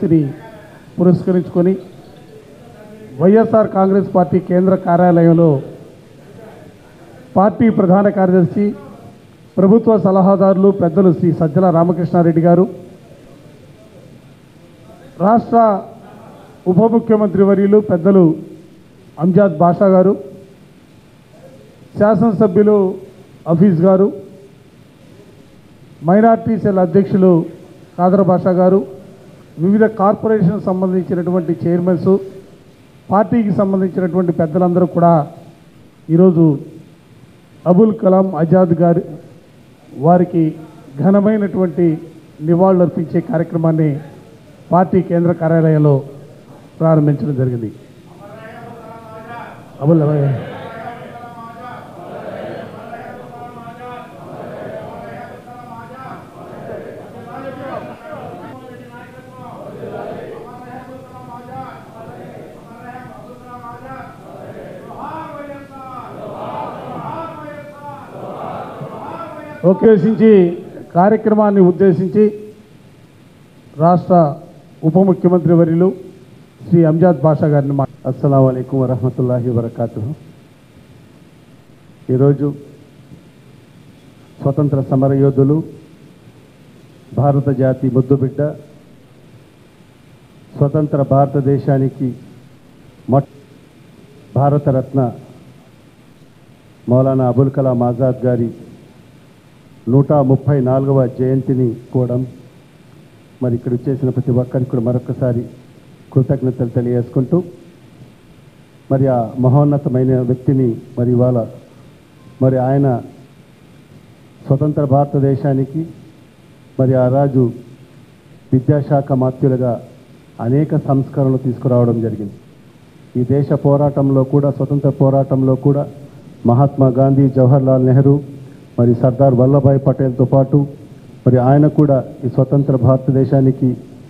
జయంతిని పురస్కరించుకొని వైఎస్ఆర్ కాంగ్రెస్ పార్టీ కేంద్ర కార్యాలయంలో పార్టీ ప్రధాన కార్యదర్శి ప్రభుత్వ సలహాదారులు పెద్దలు శ్రీ సజ్జల రామకృష్ణారెడ్డి గారు రాష్ట్ర ఉప ముఖ్యమంత్రి వర్యులు పెద్దలు అంజాద్ బాషా గారు శాసనసభ్యులు హఫీజ్ గారు మైనార్టీ సెల్ అధ్యక్షులు కాదర్ బాషా గారు వివిధ కార్పొరేషన్ సంబంధించినటువంటి చైర్మన్స్ పార్టీకి సంబంధించినటువంటి పెద్దలందరూ కూడా ఈరోజు అబుల్ కలాం ఆజాద్ గారి వారికి ఘనమైనటువంటి నివాళులు అర్పించే కార్యక్రమాన్ని పార్టీ కేంద్ర కార్యాలయంలో ప్రారంభించడం జరిగింది అబుల్ ఉద్దేశించి కార్యక్రమాన్ని ఉద్దేశించి రాష్ట్ర ఉప ముఖ్యమంత్రి వర్యులు శ్రీ అంజాద్ బాషా గారిని మా అస్సలం అయికం వరహమతుల్లాహి వరకాతు ఈరోజు స్వతంత్ర సమరయోధులు భారత జాతి ముద్దుబిడ్డ స్వతంత్ర భారతదేశానికి మొట్ట భారతరత్న మౌలానా అబుల్ కలాం ఆజాద్ గారి నూట ముప్పై నాలుగవ జయంతిని కూడం మరి ఇక్కడ చేసిన ప్రతి ఒక్కరికి కూడా మరొకసారి కృతజ్ఞతలు తెలియజేసుకుంటూ మరి ఆ మహోన్నతమైన వ్యక్తిని మరి ఇవాళ మరి ఆయన స్వతంత్ర భారతదేశానికి మరి ఆ రాజు విద్యాశాఖ మాత్యులుగా అనేక సంస్కరణలు తీసుకురావడం జరిగింది ఈ దేశ పోరాటంలో కూడా స్వతంత్ర పోరాటంలో కూడా మహాత్మా గాంధీ జవహర్లాల్ నెహ్రూ మరి సర్దార్ వల్లభాయ్ పటేల్తో పాటు మరి ఆయన కూడా ఈ స్వతంత్ర భారతదేశానికి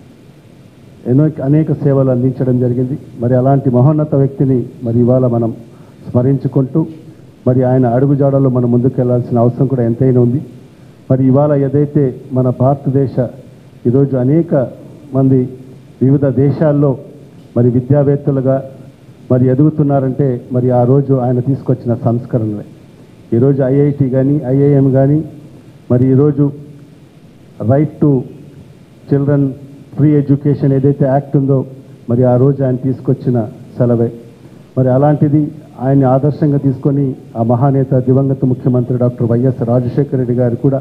ఎన్నో అనేక సేవలు అందించడం జరిగింది మరి అలాంటి మహోన్నత వ్యక్తిని మరి ఇవాళ మనం స్మరించుకుంటూ మరి ఆయన అడుగుజాడలో మనం ముందుకు వెళ్ళాల్సిన అవసరం కూడా ఎంతైనా ఉంది మరి ఇవాళ ఏదైతే మన భారతదేశ ఈరోజు అనేక మంది వివిధ దేశాల్లో మరి విద్యావేత్తలుగా మరి ఎదుగుతున్నారంటే మరి ఆ రోజు ఆయన తీసుకొచ్చిన సంస్కరణలే ఈరోజు ఐఐటి కానీ ఐఐఎం కానీ మరి ఈరోజు right to children free education ఏదైతే యాక్ట్ ఉందో మరి ఆ రోజు ఆయన తీసుకొచ్చిన సెలవే మరి అలాంటిది ఆయన్ని ఆదర్శంగా తీసుకొని ఆ మహానేత దివంగత ముఖ్యమంత్రి డాక్టర్ వైఎస్ రాజశేఖర రెడ్డి గారు కూడా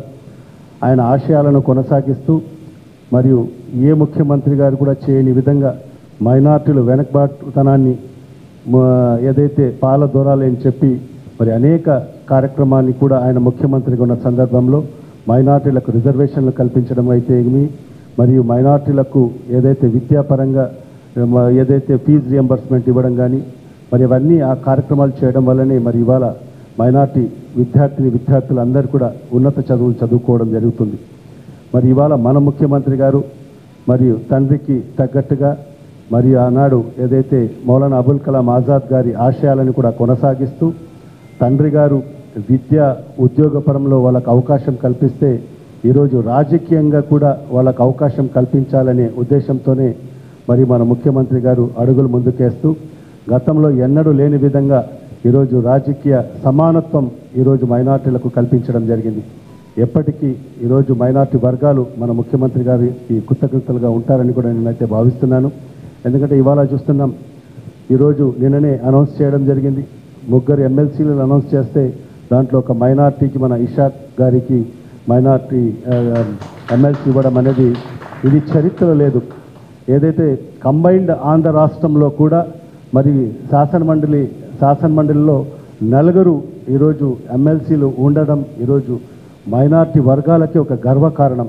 ఆయన ఆశయాలను కొనసాగిస్తూ మరియు ఏ ముఖ్యమంత్రి గారు కూడా చేయని విధంగా మైనార్టీలు వెనకబాటుతనాన్ని మ- ఏదైతే పాల దూరాలి అని చెప్పి మరి అనేక కార్యక్రమాన్ని కూడా ఆయన ముఖ్యమంత్రిగా ఉన్న సందర్భంలో మైనార్టీలకు రిజర్వేషన్లు కల్పించడం అయితే ఏమి మరియు మైనార్టీలకు ఏదైతే విద్యాపరంగా మ- ఏదైతే ఫీజు రియంబర్స్మెంట్ ఇవ్వడం కానీ మరి అవన్నీ ఆ కార్యక్రమాలు చేయడం వల్లనే మరి ఇవాళ మైనార్టీ విద్యార్థిని విద్యార్థులు అందరూ కూడా ఉన్నత చదువులు చదువుకోవడం జరుగుతుంది మరి ఇవాళ మన ముఖ్యమంత్రి గారు మరియు తండ్రికి తగ్గట్టుగా మరియు ఆనాడు ఏదైతే మౌలానా అబుల్ కలాం ఆజాద్ గారి ఆశయాలను కూడా కొనసాగిస్తూ తండ్రి గారు విద్య ఉద్యోగపరంలో వాళ్ళకు అవకాశం కల్పిస్తే ఈరోజు రాజకీయంగా కూడా వాళ్ళకు అవకాశం కల్పించాలనే ఉద్దేశంతోనే మరి మన ముఖ్యమంత్రి గారు అడుగులు ముందుకేస్తూ గతంలో ఎన్నడూ లేని విధంగా ఈరోజు రాజకీయ సమానత్వం ఈరోజు మైనార్టీలకు కల్పించడం జరిగింది ఎప్పటికీ ఈరోజు మైనార్టీ వర్గాలు మన ముఖ్యమంత్రి గారికి కృతజ్ఞతలుగా ఉంటారని కూడా నేనైతే భావిస్తున్నాను ఎందుకంటే ఇవాళ చూస్తున్నాం ఈరోజు నిన్ననే అనౌన్స్ చేయడం జరిగింది ముగ్గురు ఎమ్మెల్సీలను అనౌన్స్ చేస్తే దాంట్లో ఒక మైనార్టీకి మన ఇషాక్ గారికి మైనార్టీ ఎమ్మెల్సీ ఇవ్వడం అనేది ఇది చరిత్ర లేదు ఏదైతే కంబైన్డ్ ఆంధ్ర రాష్ట్రంలో కూడా మరి శాసనమండలి శాసనమండలిలో నలుగురు ఈరోజు ఎమ్మెల్సీలు ఉండడం ఈరోజు మైనార్టీ వర్గాలకి ఒక గర్వకారణం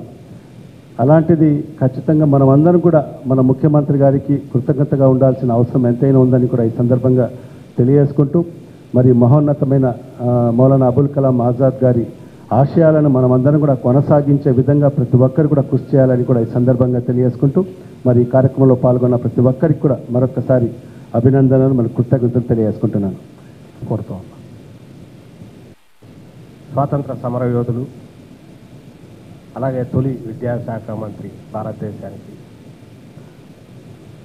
అలాంటిది ఖచ్చితంగా మనం అందరం కూడా మన ముఖ్యమంత్రి గారికి కృతజ్ఞతగా ఉండాల్సిన అవసరం ఎంతైనా ఉందని కూడా ఈ సందర్భంగా తెలియజేసుకుంటూ మరి మహోన్నతమైన ఆ, మౌలానా అబుల్ కలాం ఆజాద్ గారి ఆశయాలను మనం అందరం కూడా కొనసాగించే విధంగా ప్రతి ఒక్కరు కూడా కృషి చేయాలని కూడా ఈ సందర్భంగా తెలియజేసుకుంటూ మరి ఈ కార్యక్రమంలో పాల్గొన్న ప్రతి ఒక్కరికి కూడా మరొకసారి అభినందనలు మరి కృతజ్ఞతలు తెలియజేసుకుంటున్నాను కోరుతూ ఉన్నాం స్వాతంత్ర సమర యోధులు అలాగే తొలి విద్యాశాఖ మంత్రి భారతదేశానికి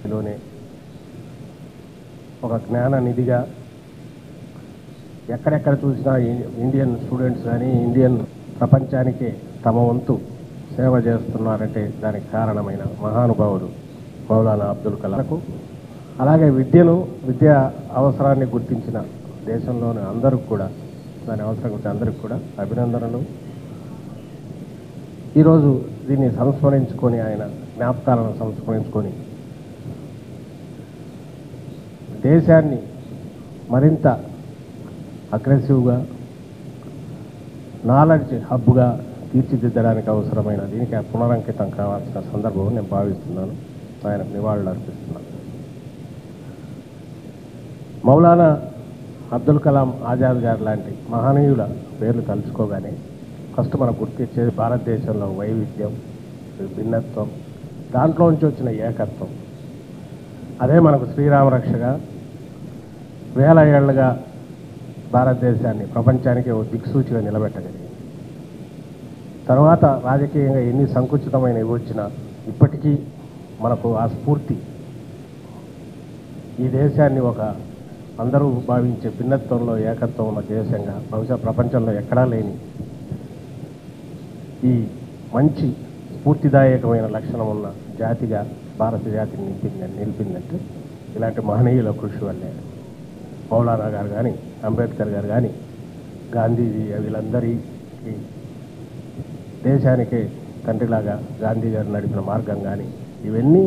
లోనే ఒక జ్ఞాన నిధిగా ఎక్కడెక్కడ చూసినా ఇ- ఇండియన్ స్టూడెంట్స్ కానీ ఇండియన్ ప్రపంచానికే తమ వంతు సేవ చేస్తున్నారంటే దానికి కారణమైన మహానుభావుడు మౌలానా అబ్దుల్ కలాంకు అలాగే విద్యను విద్యా అవసరాన్ని గుర్తించిన దేశంలోని అందరికి కూడా దాని అవసరం గురించి అందరికి కూడా అభినందనలు ఈరోజు దీన్ని సంస్మరించుకొని ఆయన జ్ఞాపకాలను సంస్మరించుకొని దేశాన్ని మరింత అగ్రెసివ్గా నాలెడ్జ్ హబ్గా తీర్చిదిద్దడానికి అవసరమైన దీనికి పునరంకితం కావాల్సిన సందర్భం నేను భావిస్తున్నాను ఆయనకు నివాళులు అర్పిస్తున్నాను మౌలానా అబ్దుల్ కలాం ఆజాద్ గారు లాంటి మహనీయుల పేర్లు తలుచుకోగానే ఫస్ట్ మనకు గుర్తించేది భారతదేశంలో వైవిధ్యం భిన్నత్వం దాంట్లోంచి వచ్చిన ఏకత్వం అదే మనకు శ్రీరామరక్షగా వేల ఏళ్లుగా భారతదేశాన్ని ప్రపంచానికి ఓ దిక్సూచిగా నిలబెట్టగలిగింది తర్వాత రాజకీయంగా ఎన్ని సంకుచితమైనవి వచ్చినా ఇప్పటికీ మనకు ఆ స్ఫూర్తి ఈ దేశాన్ని ఒక అందరూ భావించే భిన్నత్వంలో ఏకత్వం ఉన్న దేశంగా బహుశా ప్రపంచంలో ఎక్కడా లేని ఈ మంచి స్ఫూర్తిదాయకమైన లక్షణం ఉన్న జాతిగా భారత జాతిని నిలిపింది నిలిపిందంటే ఇలాంటి మహనీయుల కృషి వల్లే మౌలానా గారు కానీ అంబేద్కర్ గారు కానీ గాంధీజీ వీళ్ళందరికీ దేశానికే తండ్రిలాగా గాంధీ గారు నడిపిన మార్గం కానీ ఇవన్నీ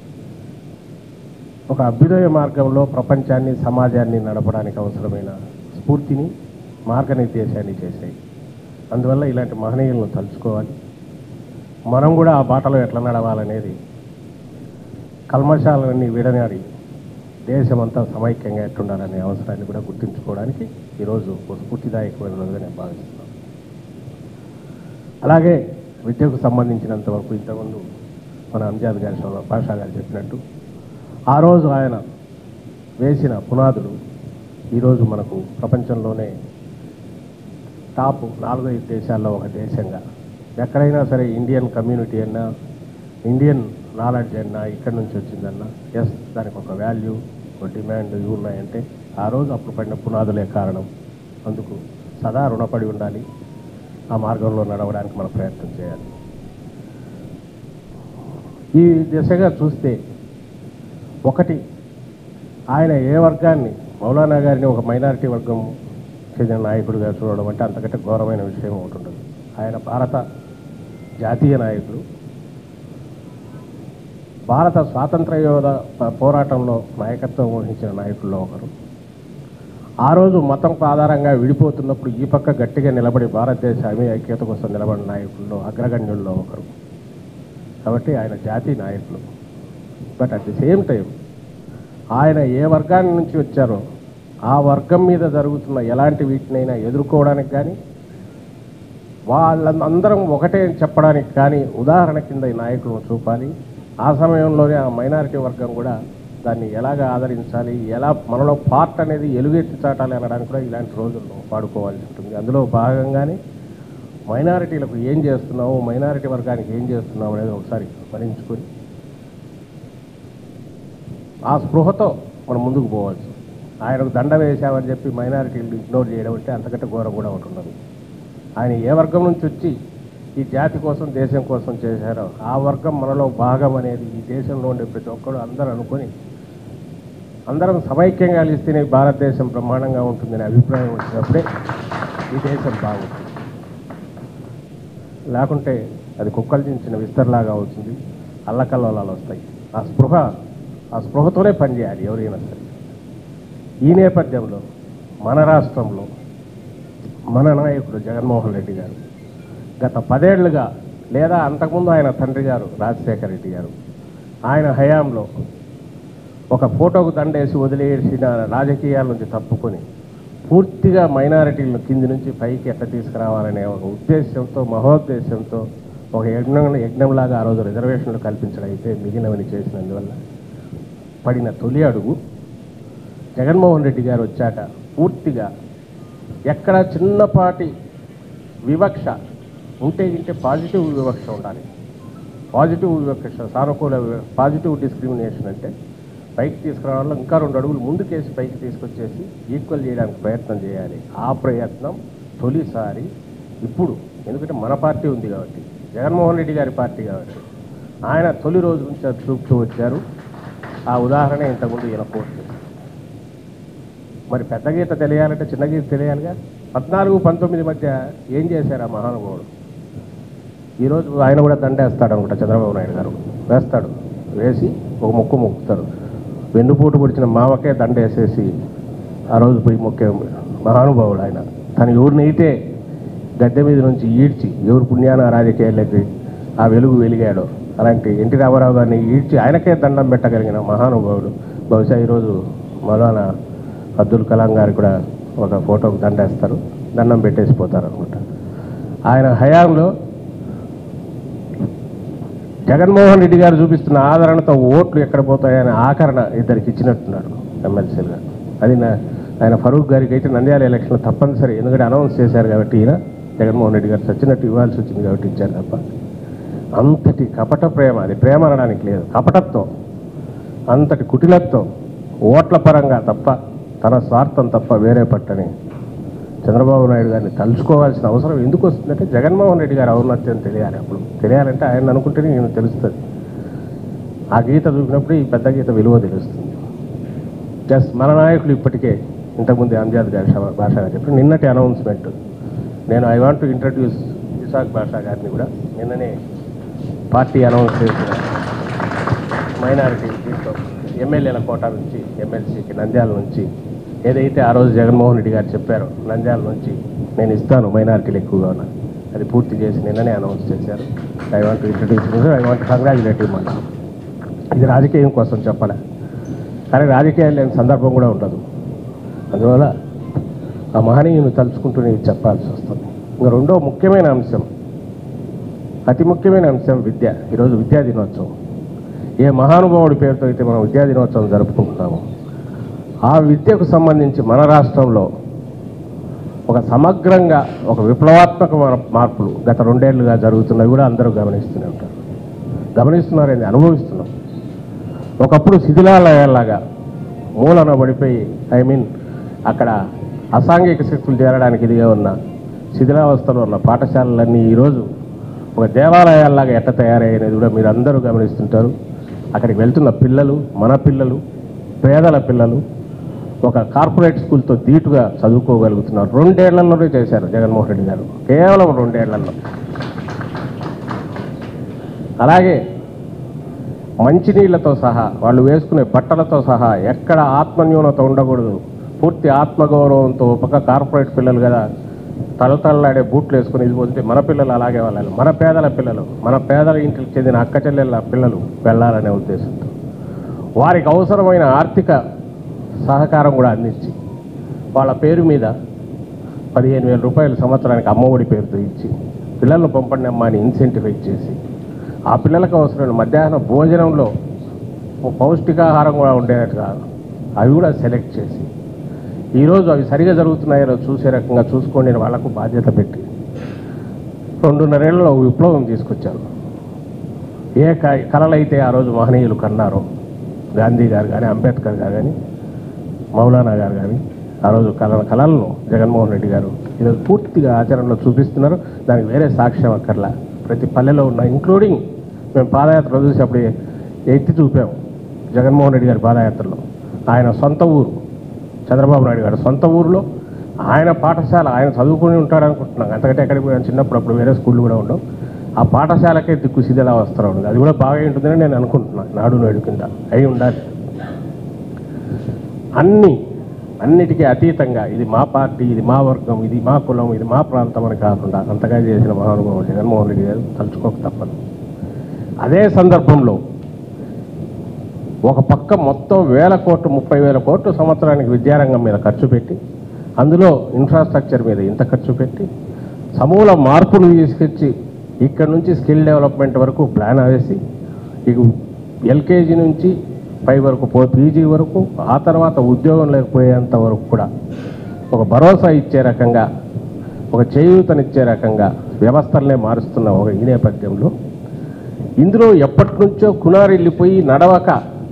ఒక అభ్యుదయ మార్గంలో ప్రపంచాన్ని సమాజాన్ని నడపడానికి అవసరమైన స్ఫూర్తిని మార్గనిర్దేశాన్ని చేశాయి అందువల్ల ఇలాంటి మహనీయులను తలుచుకోవాలి మనం కూడా ఆ బాటలో ఎట్లా నడవాలనేది కల్మశాలన్నీ విడనాడి దేశమంతా సమైక్యంగా ఎట్టుండాలనే అవసరాన్ని కూడా గుర్తుంచుకోవడానికి ఈరోజు ఒక స్ఫూర్తిదాయకమైన రోజుగా నేను భావిస్తున్నాను అలాగే విద్యకు సంబంధించినంత వరకు ఇంతకుముందు మన అంజాద్ గారి సోదరు పాషా గారు చెప్పినట్టు ఆ రోజు ఆయన వేసిన పునాదులు ఈరోజు మనకు ప్రపంచంలోనే టాప్ నాలుగైదు దేశాల్లో ఒక దేశంగా ఎక్కడైనా సరే ఇండియన్ కమ్యూనిటీ అన్నా ఇండియన్ నాలెడ్జ్ అన్నా ఇక్కడి నుంచి వచ్చిందన్నా ఎస్ దానికి ఒక వాల్యూ ఒక డిమాండ్ ఇవి ఉన్నాయంటే ఆ రోజు అప్పుడు పడిన పునాదులే కారణం అందుకు సదా రుణపడి ఉండాలి ఆ మార్గంలో నడవడానికి మనం ప్రయత్నం చేయాలి ఈ దిశగా చూస్తే ఒకటి ఆయన ఏ వర్గాన్ని మౌలానా గారిని ఒక మైనారిటీ వర్గం చెందిన నాయకుడిగా చూడడం అంటే అంతకంటే ఘోరమైన విషయం ఒకటి ఉండదు ఆయన భారత జాతీయ నాయకుడు భారత స్వాతంత్ర యోధ ప- పోరాటంలో నాయకత్వం వహించిన నాయకుల్లో ఒకరు ఆ రోజు మతం ఆధారంగా విడిపోతున్నప్పుడు ఈ పక్క గట్టిగా నిలబడి భారతదేశ అమి ఐక్యత కోసం నిలబడిన నాయకుల్లో అగ్రగణ్యుల్లో ఒకరు కాబట్టి ఆయన జాతీయ నాయకులు but at the same time ఆయన ఏ వర్గాన్ని నుంచి వచ్చారో ఆ వర్గం మీద జరుగుతున్న ఎలాంటి వీటినైనా ఎదుర్కోవడానికి కానీ వాళ్ళందరం ఒకటే అని చెప్పడానికి కానీ ఉదాహరణ కింద ఈ నాయకులను చూపాలి ఆ సమయంలోనే ఆ మైనారిటీ వర్గం కూడా దాన్ని ఎలాగ ఆదరించాలి ఎలా మనలో పార్ట్ అనేది ఎలుగెత్తి చాటాలి అనడానికి కూడా ఇలాంటి రోజుల్లో వాడుకోవాల్సి ఉంటుంది అందులో భాగంగానే మైనారిటీలకు ఏం చేస్తున్నాము మైనారిటీ వర్గానికి ఏం చేస్తున్నాము అనేది ఒకసారి స్మరించుకొని ఆ స్పృహతో మనం ముందుకు పోవచ్చు ఆయనకు దండ వేశామని చెప్పి మైనారిటీలు ఇగ్నోర్ చేయడం అంటే అంతకంటే ఘోరం కూడా ఒకటి ఉండదు ఆయన ఏ వర్గం నుంచి వచ్చి ఈ జాతి కోసం దేశం కోసం చేశారో ఆ వర్గం మనలో భాగం అనేది ఈ దేశంలో ఉండే ప్రతి ఒక్కరు అందరూ అనుకొని అందరం సమైక్యంగా కలిస్తేనే భారతదేశం బ్రహ్మాండంగా ఉంటుందనే అభిప్రాయం వచ్చినప్పుడే ఈ దేశం బాగుంటుంది లేకుంటే అది కుక్కలు దించిన విస్తరలాగా అవుతుంది అల్లకల్లోలాలు వస్తాయి ఆ స్పృహ ఆ స్పృహతోనే పనిచేయాలి ఎవరైనా సరే ఈ నేపథ్యంలో మన రాష్ట్రంలో మన నాయకుడు జగన్మోహన్ రెడ్డి గారు గత పదేళ్లుగా లేదా అంతకుముందు ఆయన తండ్రి గారు రాజశేఖర రెడ్డి గారు ఆయన హయాంలో ఒక ఫోటోకు దండేసి వదిలేసిన రాజకీయాల నుంచి తప్పుకొని పూర్తిగా మైనారిటీలను కింది నుంచి పైకి ఎట్లా తీసుకురావాలనే ఒక ఉద్దేశంతో మహోద్దేశంతో ఒక యజ్ఞం యజ్ఞంలాగా ఆ రోజు రిజర్వేషన్లు కల్పించడం అయితే మిగిలినవని చేసినందువల్ల పడిన తొలి అడుగు జగన్మోహన్ రెడ్డి గారు వచ్చాక పూర్తిగా ఎక్కడ చిన్నపాటి వివక్ష ఉంటే ఇంటే పాజిటివ్ వివక్ష ఉండాలి పాజిటివ్ వివక్ష సానుకూల వివ- పాజిటివ్ డిస్క్రిమినేషన్ అంటే పైకి తీసుకురావడంలో ఇంకా రెండు అడుగులు ముందుకేసి పైకి తీసుకొచ్చేసి ఈక్వల్ చేయడానికి ప్రయత్నం చేయాలి ఆ ప్రయత్నం తొలిసారి ఇప్పుడు ఎందుకంటే మన పార్టీ ఉంది కాబట్టి జగన్మోహన్ రెడ్డి గారి పార్టీ కాబట్టి ఆయన తొలి రోజు నుంచి అది చూపుతూ వచ్చారు ఆ ఉదాహరణ ఇంతకుముందు ఈయన కోర్టు చేశారు. మరి పెద్ద గీత తెలియాలంటే చిన్న గీత తెలియాలిగా పద్నాలుగు పంతొమ్మిది మధ్య ఏం చేశారు ఆ మహానుభావుడు ఈరోజు ఆయన కూడా దండేస్తాడు అనుకుంటా చంద్రబాబు నాయుడు గారు వేస్తాడు వేసి ఒక ముక్కు మొక్కుతారు వెన్నుపూటు పొడిచిన మావకే దండేసేసి ఆ రోజు పోయి మొక్కే మహానుభావుడు ఆయన తన ఎవరిని అయితే గద్దె మీద నుంచి ఈడ్చి ఎవరు పుణ్యాన రాజకీయాలకి ఆ వెలుగు వెలిగాడో అలాంటి ఎన్టీ రామారావు గారిని ఈడ్చి ఆయనకే దండం పెట్టగలిగిన మహానుభావుడు బహుశా ఈరోజు మౌలానా అబ్దుల్ కలాం గారికి కూడా ఒక ఫోటోకు దండేస్తారు దండం పెట్టేసి పోతారు అనమాట ఆయన హయాంలో జగన్మోహన్ రెడ్డి గారు చూపిస్తున్న ఆదరణతో ఓట్లు ఎక్కడ పోతాయనే ఆకరణ ఇద్దరికి ఇచ్చినట్టున్నాడు ఎమ్మెల్సీలుగా అది నా ఆయన ఫరూక్ గారికి అయితే నంద్యాల ఎలక్షన్ తప్పనిసరి ఎందుకంటే అనౌన్స్ చేశారు కాబట్టి ఈయన జగన్మోహన్ రెడ్డి గారు చచ్చినట్టు ఇవ్వాల్సి వచ్చింది కాబట్టి ఇచ్చారు తప్ప అంతటి కపట ప్రేమ అది ప్రేమ అనడానికి లేదు కపటత్వం అంతటి కుటిలత్వం ఓట్ల పరంగా తప్ప తన స్వార్థం తప్ప వేరే పట్టని చంద్రబాబు నాయుడు గారిని తలుచుకోవాల్సిన అవసరం ఎందుకు వస్తుందంటే జగన్మోహన్ రెడ్డి గారి ఔన్నత్యం తెలియాలి అప్పుడు తెలియాలంటే ఆయన అనుకుంటేనే నేను తెలుస్తుంది ఆ గీత చూపినప్పుడు ఈ పెద్ద గీత విలువ తెలుస్తుంది జస్ట్ మన నాయకులు ఇప్పటికే ఇంతకుముందు అంజాద్ గారి శవ- భాష గారు చెప్పి నిన్నటి అనౌన్స్మెంట్ నేను I want to introduce Isaq Basha గారిని కూడా నిన్ననే పార్టీ అనౌన్స్ చేసిన మైనారిటీ దీంట్లో ఎమ్మెల్యేల కోటా నుంచి ఎమ్మెల్సీకి నంద్యాల నుంచి ఏదైతే ఆ రోజు జగన్మోహన్ రెడ్డి గారు చెప్పారో నంద్యాల నుంచి నేను ఇస్తాను మైనారిటీలు ఎక్కువగా ఉన్నా అది పూర్తి చేసి నిన్ననే అనౌన్స్ చేశారు I want introduce I want congratulate ఇమ్మన్నా ఇది రాజకీయం కోసం చెప్పలే కానీ రాజకీయాలు లేని సందర్భం కూడా ఉండదు అందువల్ల ఆ మహనీయుని తలుచుకుంటూ నేను చెప్పాల్సి వస్తుంది ఇంకా రెండో ముఖ్యమైన అంశం అతి ముఖ్యమైన అంశం విద్య ఈరోజు విద్యా దినోత్సవం ఏ మహానుభావుడి పేరుతో అయితే మనం విద్యా దినోత్సవం జరుపుకుంటున్నామో ఆ విద్యకు సంబంధించి మన రాష్ట్రంలో ఒక సమగ్రంగా ఒక విప్లవాత్మక mar- మార్పులు గత రెండేళ్లుగా జరుగుతున్నవి కూడా అందరూ గమనిస్తూనే ఉంటారు గమనిస్తున్నారని అనుభవిస్తున్నాం ఒకప్పుడు శిథిలాలయాల్లాగా మూలన పడిపోయి ఐ మీన్ అక్కడ అసాంఘిక శక్తులు చేరడానికి ఇదిగా ఉన్న శిథిలావస్థలో ఉన్న పాఠశాలలన్నీ ఈరోజు ఒక దేవాలయాల్లాగా ఎట్ట తయారయ్యేది కూడా మీరు అందరూ గమనిస్తుంటారు అక్కడికి వెళ్తున్న పిల్లలు మన పిల్లలు పేదల పిల్లలు ఒక కార్పొరేట్ స్కూల్తో ధీటుగా చదువుకోగలుగుతున్నారు రెండేళ్లలోనే చేశారు జగన్మోహన్ రెడ్డి గారు కేవలం రెండేళ్లలో అలాగే మంచినీళ్లతో సహా వాళ్ళు వేసుకునే బట్టలతో సహా ఎక్కడ ఆత్మన్యూనత ఉండకూడదు పూర్తి ఆత్మగౌరవంతో ఒక కార్పొరేట్ పిల్లలు కదా తలతల్లాడే బూట్లు వేసుకుని ఇది పోతే మన పిల్లలు అలాగే వెళ్ళాలి మన పేదల పిల్లలు మన పేదల ఇంటికి చెందిన అక్క చెల్లెళ్ళ పిల్లలు వెళ్ళాలనే ఉద్దేశంతో వారికి అవసరమైన ఆర్థిక సహకారం కూడా అందించి వాళ్ళ పేరు మీద పదిహేను వేల రూపాయలు సంవత్సరానికి అమ్మఒడి పేరుతో ఇచ్చి పిల్లలను పంపండి అమ్మా అని ఇన్సెంటిఫైజ్ చేసి ఆ పిల్లలకు అవసరమైన మధ్యాహ్న భోజనంలో ఓ పౌష్టికాహారం కూడా ఉండేటట్టుగా అవి కూడా సెలెక్ట్ చేసి ఈరోజు అవి సరిగా జరుగుతున్నాయో చూసే రకంగా చూసుకోండి అని వాళ్లకు బాధ్యత పెట్టి రెండున్నరేళ్లలో విప్లవం తీసుకొచ్చారు ఏ క- కళలైతే ఆ రోజు మహనీయులు కన్నారో గాంధీ గారు కానీ అంబేద్కర్ గారు కానీ మౌలానా గారు కానీ ఆ రోజు కళ కళలను జగన్మోహన్ రెడ్డి గారు ఈరోజు పూర్తిగా ఆచరణలో చూపిస్తున్నారు దానికి వేరే సాక్ష్యం అక్కర్లా ప్రతి పల్లెలో ఉన్న ఇంక్లూడింగ్ మేము పాదయాత్ర చూసి అప్పుడు ఎత్తి చూపాము జగన్మోహన్ రెడ్డి గారి పాదయాత్రలో ఆయన సొంత ఊరు చంద్రబాబు నాయుడు గారు సొంత ఊరిలో ఆయన పాఠశాల ఆయన చదువుకుని ఉంటాడు అనుకుంటున్నాం అంతకంటే ఎక్కడికి పోయాను చిన్నప్పుడు అప్పుడు వేరే స్కూళ్ళు కూడా ఉండవు ఆ పాఠశాలకే దిక్కు సిద్ధలా వస్తారు ఉంది అది కూడా బాగా ఉంటుందని నేను అనుకుంటున్నాను నాడు నేడు కింద అయి ఉండాలి అన్ని అన్నిటికీ అతీతంగా ఇది మా పార్టీ ఇది మా వర్గం ఇది మా కులం ఇది మా ప్రాంతం అని కాకుండా అంతగా చేసిన మహానుభావుడు జగన్మోహన్ రెడ్డి గారు తలుచుకోక తప్పదు అదే సందర్భంలో ఒక పక్క మొత్తం వేల కోట్లు ముప్పై వేల కోట్లు సంవత్సరానికి విద్యారంగం మీద ఖర్చు పెట్టి అందులో ఇన్ఫ్రాస్ట్రక్చర్ మీద ఇంత ఖర్చు పెట్టి సమూల మార్పులు తీసుకొచ్చి ఇక్కడ నుంచి స్కిల్ డెవలప్మెంట్ వరకు ప్లాన్ వేసి ఇక ఎల్కేజీ నుంచి పై వరకు పో పీజీ వరకు ఆ తర్వాత ఉద్యోగం లేకపోయేంత వరకు కూడా ఒక భరోసా ఇచ్చే రకంగా ఒక చేయూతనిచ్చే రకంగా వ్యవస్థలనే మారుస్తున్న ఒక ఈ నేపథ్యంలో ఇందులో ఎప్పటి నుంచో కునారిల్లిపోయి నడవక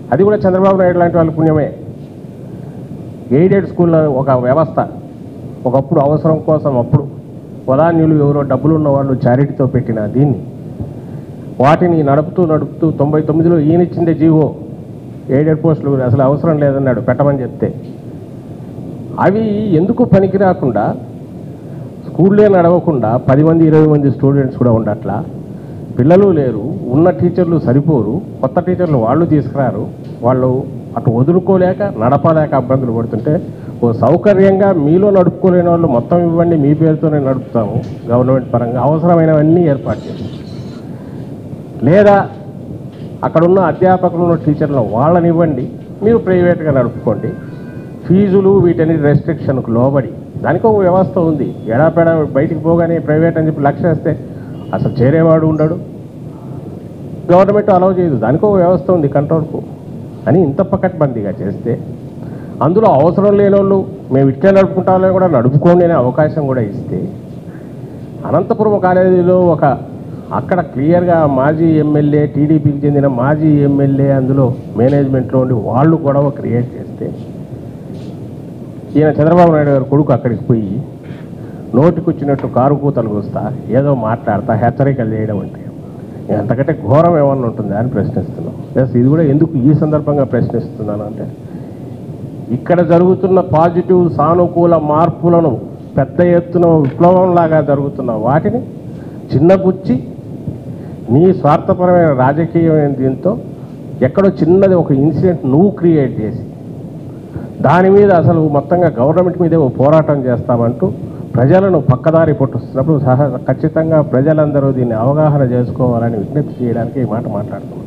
అది కూడా చంద్రబాబు నాయుడు లాంటి వాళ్ళ పుణ్యమే ఎయిడెడ్ స్కూల్లో ఒక వ్యవస్థ ఒకప్పుడు అవసరం కోసం అప్పుడు వదాన్యులు ఎవరో డబ్బులు ఉన్న వాళ్ళు చారిటీతో పెట్టిన దీన్ని వాటిని నడుపుతూ నడుపుతూ తొంభై తొమ్మిదిలో ఈయనిచ్చిందే జీవో ఎయిడెడ్ పోస్టులు అసలు అవసరం లేదన్నాడు పెట్టమని చెప్తే అవి ఎందుకు పనికి రాకుండా స్కూళ్ళే నడవకుండా పది మంది ఇరవై మంది స్టూడెంట్స్ కూడా ఉండట్లా పిల్లలు లేరు ఉన్న టీచర్లు సరిపోరు కొత్త టీచర్లు వాళ్ళు తీసుకురారు వాళ్ళు అటు వదులుకోలేక నడపలేక ఇబ్బందులు పడుతుంటే ఓ సౌకర్యంగా మీలో నడుపుకోలేని వాళ్ళు మొత్తం ఇవ్వండి మీ పేరుతోనే నడుపుతాము గవర్నమెంట్ పరంగా అవసరమైనవన్నీ ఏర్పాటు చేస్తాం లేదా అక్కడున్న అధ్యాపకులు ఉన్న టీచర్లు వాళ్ళని ఇవ్వండి మీరు ప్రైవేట్గా నడుపుకోండి ఫీజులు వీటన్ని రెస్ట్రిక్షన్కు లోబడి దానికి ఒక వ్యవస్థ ఉంది ఎడాపెడా బయటికి పోగానే ప్రైవేట్ అని చెప్పి లక్ష్య వేస్తే అసలు చేరేవాడు ఉండడు గవర్నమెంట్ అలౌ చేయదు దానికి ఒక వ్యవస్థ ఉంది కంట్రోల్కు అని ఇంత పకడ్బందీగా చేస్తే అందులో అవసరం లేని వాళ్ళు మేము ఇట్లే నడుపుకుంటామని కూడా నడుపుకోండి అనే అవకాశం కూడా ఇస్తే అనంతపురం కాలేజీలో ఒక అక్కడ క్లియర్గా మాజీ ఎమ్మెల్యే టీడీపీకి చెందిన మాజీ ఎమ్మెల్యే అందులో మేనేజ్మెంట్లో ఉండి వాళ్ళు గొడవ క్రియేట్ చేస్తే ఈయన చంద్రబాబు నాయుడు గారు కొడుకు అక్కడికి పోయి నోటికొచ్చినట్టు కారు కూతలు కూస్తా ఏదో మాట్లాడతా హెచ్చరికలు చేయడం అంటే అంతకంటే ఘోరం ఏమన్నా ఉంటుందా అని ప్రశ్నిస్తున్నాం ఎస్ ఇది కూడా ఎందుకు ఈ సందర్భంగా ప్రశ్నిస్తున్నాను అంటే ఇక్కడ జరుగుతున్న పాజిటివ్ సానుకూల మార్పులను పెద్ద ఎత్తున విప్లవంలాగా జరుగుతున్న వాటిని చిన్నబుచ్చి నీ స్వార్థపరమైన రాజకీయమైన దీంతో ఎక్కడో చిన్నది ఒక ఇన్సిడెంట్ నువ్వు క్రియేట్ చేసి దాని మీద అసలు మొత్తంగా గవర్నమెంట్ మీదే ఓ పోరాటం చేస్తామంటూ ప్రజలను పక్కదారి పట్టుస్తున్నప్పుడు సహ ఖచ్చితంగా ప్రజలందరూ దీన్ని అవగాహన చేసుకోవాలని విజ్ఞప్తి చేయడానికి ఈ మాట మాట్లాడుతున్నాం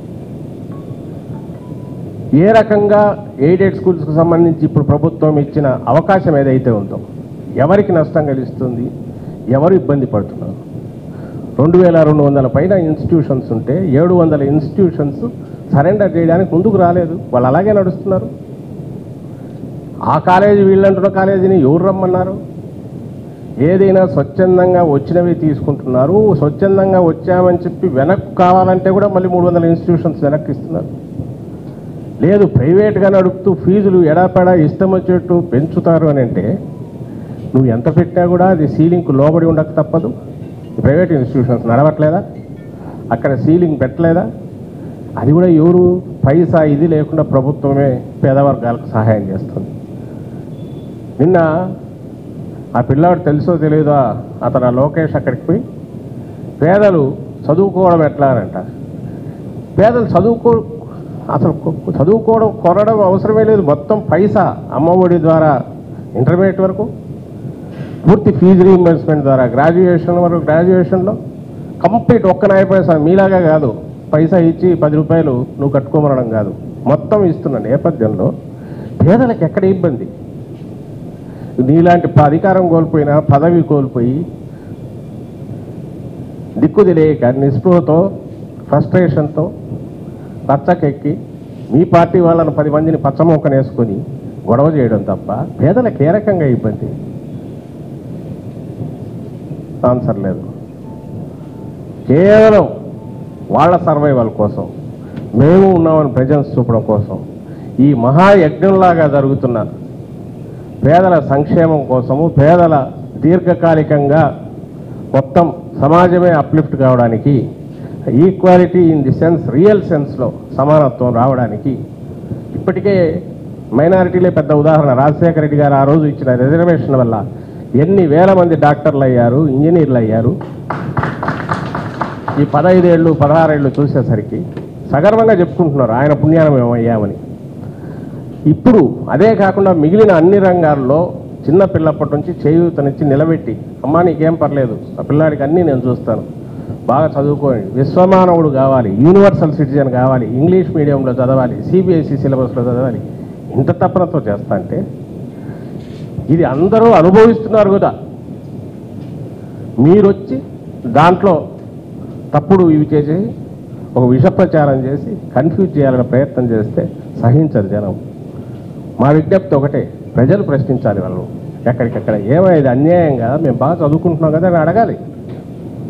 ఏ రకంగా ఎయిడెడ్ స్కూల్స్కి సంబంధించి ఇప్పుడు ప్రభుత్వం ఇచ్చిన అవకాశం ఏదైతే ఉందో ఎవరికి నష్టం కలిగిస్తుంది ఎవరు ఇబ్బంది పడుతున్నారు రెండు వేల రెండు వందల పైన ఇన్స్టిట్యూషన్స్ ఉంటే ఏడు వందల ఇన్స్టిట్యూషన్స్ సరెండర్ చేయడానికి ముందుకు రాలేదు వాళ్ళు అలాగే నడుస్తున్నారు ఆ కాలేజీ వీళ్ళంటున్న కాలేజీని ఎవరు రమ్మన్నారు ఏదైనా స్వచ్ఛందంగా వచ్చినవి తీసుకుంటున్నారు స్వచ్ఛందంగా వచ్చామని చెప్పి వెనక్కు కావాలంటే కూడా మళ్ళీ మూడు వందల ఇన్స్టిట్యూషన్స్ వెనక్కి ఇస్తున్నారు లేదు ప్రైవేట్గా నడుపుతూ ఫీజులు ఎడాపెడా ఇష్టం వచ్చేట్టు పెంచుతారు అని అంటే నువ్వు ఎంత పెట్టినా కూడా అది సీలింగ్కు లోబడి ఉండక తప్పదు ఈ ప్రైవేట్ ఇన్స్టిట్యూషన్స్ నడవట్లేదా అక్కడ సీలింగ్ పెట్టలేదా అది కూడా ఎవరు పైసా ఇది లేకుండా ప్రభుత్వమే పేదవర్గాలకు సహాయం చేస్తుంది నిన్న ఆ పిల్లాడు తెలుసో తెలియదో అతను ఆ లోకేష్ అక్కడికి పోయి పేదలు చదువుకోవడం ఎట్లా అనంట పేదలు చదువుకో అసలు కొ- చదువుకోవడం కొరడం అవసరమే లేదు మొత్తం పైసా అమ్మఒడి ద్వారా ఇంటర్మీడియట్ వరకు పూర్తి ఫీజు రీఇంబర్స్మెంట్ ద్వారా గ్రాడ్యుయేషన్ వరకు గ్రాడ్యుయేషన్లో కంప్లీట్ ఒక్క నాయ పైసా మీలాగా కాదు పైసా ఇచ్చి పది రూపాయలు నువ్వు కట్టుకోమనడం కాదు మొత్తం ఇస్తున్న నేపథ్యంలో పేదలకు ఎక్కడ ఇబ్బంది నీలాంటి ప- అధికారం కోల్పోయినా పదవి కోల్పోయి దిక్కు తెలియక నిస్పృహతో ఫ్రస్ట్రేషన్తో రచ్చకెక్కి మీ పార్టీ వాళ్ళని పది మందిని పచ్చమొక్కనేసుకొని గొడవ చేయడం తప్ప పేదలకు ఏ రకంగా ఇబ్బంది ఆన్సర్ లేదు కేవలం వాళ్ళ సర్వైవల్ కోసం మేము ఉన్నామని ప్రజెన్స్ చూపడం కోసం ఈ మహాయజ్ఞంలాగా జరుగుతున్న పేదల సంక్షేమం కోసము పేదల దీర్ఘకాలికంగా మొత్తం సమాజమే అప్లిఫ్ట్ కావడానికి equality in the sense real సెన్స్లో సమానత్వం రావడానికి ఇప్పటికే మైనారిటీలే పెద్ద ఉదాహరణ రాజశేఖర రెడ్డి గారు ఆ రోజు ఇచ్చిన రిజర్వేషన్ వల్ల ఎన్ని వేల మంది డాక్టర్లు అయ్యారు ఇంజనీర్లు అయ్యారు ఈ పదహైదేళ్ళు పదహారేళ్ళు చూసేసరికి సగర్వంగా చెప్పుకుంటున్నారు ఆయన పుణ్యానం ఏమయ్యామని ఇప్పుడు అదే కాకుండా మిగిలిన అన్ని రంగాల్లో చిన్న పిల్లప్పటి నుంచి చేయూతనిచ్చి నిలబెట్టి అమ్మా నీకేం పర్లేదు ఆ పిల్లాడికి అన్నీ నేను చూస్తాను బాగా చదువుకోండి విశ్వమానవుడు కావాలి యూనివర్సల్ సిటిజన్ కావాలి ఇంగ్లీష్ మీడియంలో చదవాలి సిబిఎస్ఈ సిలబస్లో చదవాలి ఇంత తపనతో చేస్తా అంటే ఇది అందరూ అనుభవిస్తున్నారు కదా మీరొచ్చి దాంట్లో తప్పుడు ఇవి చేసి ఒక విష ప్రచారం చేసి కన్ఫ్యూజ్ చేయాలనే ప్రయత్నం చేస్తే సహించరు జనం మా విజ్ఞప్తి ఒకటే ప్రజలు ప్రశ్నించాలి వాళ్ళు ఎక్కడికెక్కడ ఏమైంది అన్యాయం కదా మేము బాగా చదువుకుంటున్నాం కదా అని అడగాలి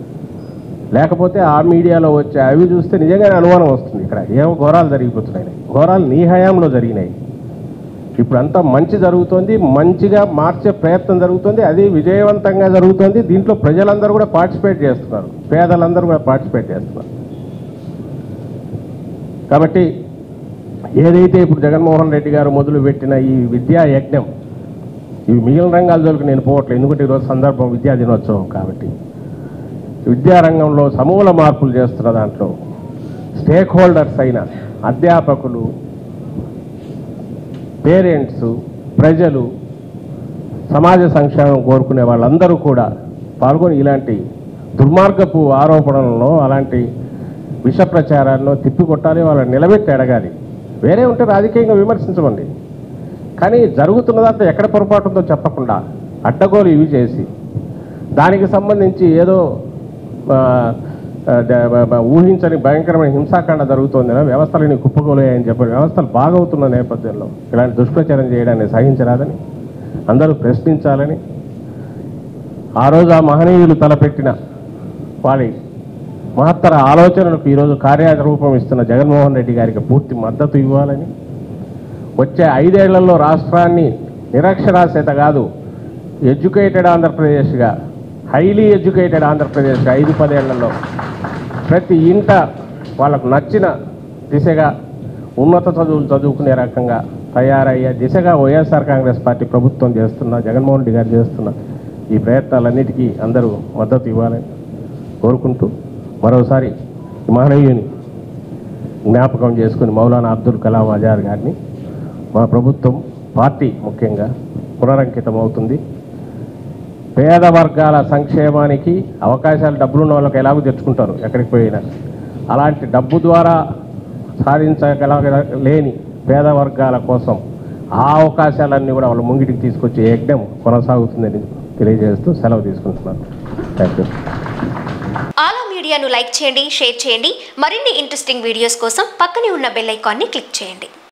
లేకపోతే ఆ మీడియాలో వచ్చే అవి చూస్తే నిజంగానే అనుమానం వస్తుంది ఇక్కడ ఏమో ఘోరాలు జరిగిపోతున్నాయి ఘోరాలు నీ హయాంలో జరిగినాయి ఇప్పుడు అంతా మంచి జరుగుతోంది మంచిగా మార్చే ప్రయత్నం జరుగుతుంది అది విజయవంతంగా జరుగుతోంది దీంట్లో ప్రజలందరూ కూడా పార్టిసిపేట్ చేస్తున్నారు పేదలందరూ కూడా పార్టిసిపేట్ చేస్తున్నారు కాబట్టి ఏదైతే ఇప్పుడు జగన్మోహన్ రెడ్డి గారు మొదలుపెట్టిన ఈ విద్యా యజ్ఞం ఇవి మిగిలిన రంగాల జోలికి నేను పోవట్లేదు ఎందుకంటే ఈరోజు సందర్భం విద్యా దినోత్సవం కాబట్టి విద్యారంగంలో సమూల మార్పులు చేస్తున్న దాంట్లో స్టేక్ హోల్డర్స్ అయిన అధ్యాపకులు పేరెంట్స్ ప్రజలు సమాజ సంక్షేమం కోరుకునే వాళ్ళందరూ కూడా పాల్గొని ఇలాంటి దుర్మార్గపు ఆరోపణలను అలాంటి విష ప్రచారాలను తిప్పికొట్టాలి వాళ్ళని నిలబెట్టి అడగాలి వేరే ఉంటే రాజకీయంగా విమర్శించమండి కానీ జరుగుతున్న దాంట్లో ఎక్కడ పొరపాటు ఉందో చెప్పకుండా అడ్డగోలు ఇవి చేసి దానికి సంబంధించి ఏదో ఆ, ఆ, ద- బ- బ- ఊహించని భయంకరమైన హింసాకాండ జరుగుతోందని వ్యవస్థలని కుప్పకూలాయని చెప్పి వ్యవస్థలు బాగవుతున్న నేపథ్యంలో ఇలాంటి దుష్ప్రచారం చేయడాన్ని సహించరాదని అందరూ ప్రశ్నించాలని ఆ రోజు ఆ మహనీయులు తలపెట్టిన వారి మహత్తర ఆలోచనలకు ఈరోజు కార్యరూపం ఇస్తున్న జగన్మోహన్ రెడ్డి గారికి పూర్తి మద్దతు ఇవ్వాలని వచ్చే ఐదేళ్లలో రాష్ట్రాన్ని నిరక్షరాస్యత కాదు ఎడ్యుకేటెడ్ ఆంధ్రప్రదేశ్గా హైలీ ఎడ్యుకేటెడ్ ఆంధ్రప్రదేశ్గా ఐదు పదేళ్లలో ప్రతి ఇంట వాళ్ళకు నచ్చిన దిశగా ఉన్నత చదువులు చదువుకునే రకంగా తయారయ్యే దిశగా వైఎస్ఆర్ కాంగ్రెస్ పార్టీ ప్రభుత్వం చేస్తున్న జగన్మోహన్ రెడ్డి గారు చేస్తున్న ఈ ప్రయత్నాలన్నిటికీ అందరూ మద్దతు ఇవ్వాలని కోరుకుంటూ మరోసారి ఈ మహనీయుని జ్ఞాపకం చేసుకుని మౌలానా అబ్దుల్ కలాం ఆజాద్ గారిని మా ప్రభుత్వం పార్టీ ముఖ్యంగా పునరంకితం అవుతుంది పేద వర్గాల సంక్షేమానికి అవకాశాలు డబ్బులున్న వాళ్ళకి ఎలాగో తెచ్చుకుంటారు ఎక్కడికి పోయినా అలాంటి డబ్బు ద్వారా సాధించగల లేని పేద వర్గాల కోసం ఆ అవకాశాలన్నీ కూడా వాళ్ళ ముంగిటికి తీసుకొచ్చే యజ్ఞం కొనసాగుతుందని తెలియజేస్తూ సెలవు తీసుకుంటున్నాను థ్యాంక్ యూ ఆలా మీడియాను లైక్ చేయండి షేర్ చేయండి మరిన్ని ఇంట్రెస్టింగ్ వీడియోస్ కోసం పక్కనే ఉన్న బెల్ ఐకాన్ని క్లిక్ చేయండి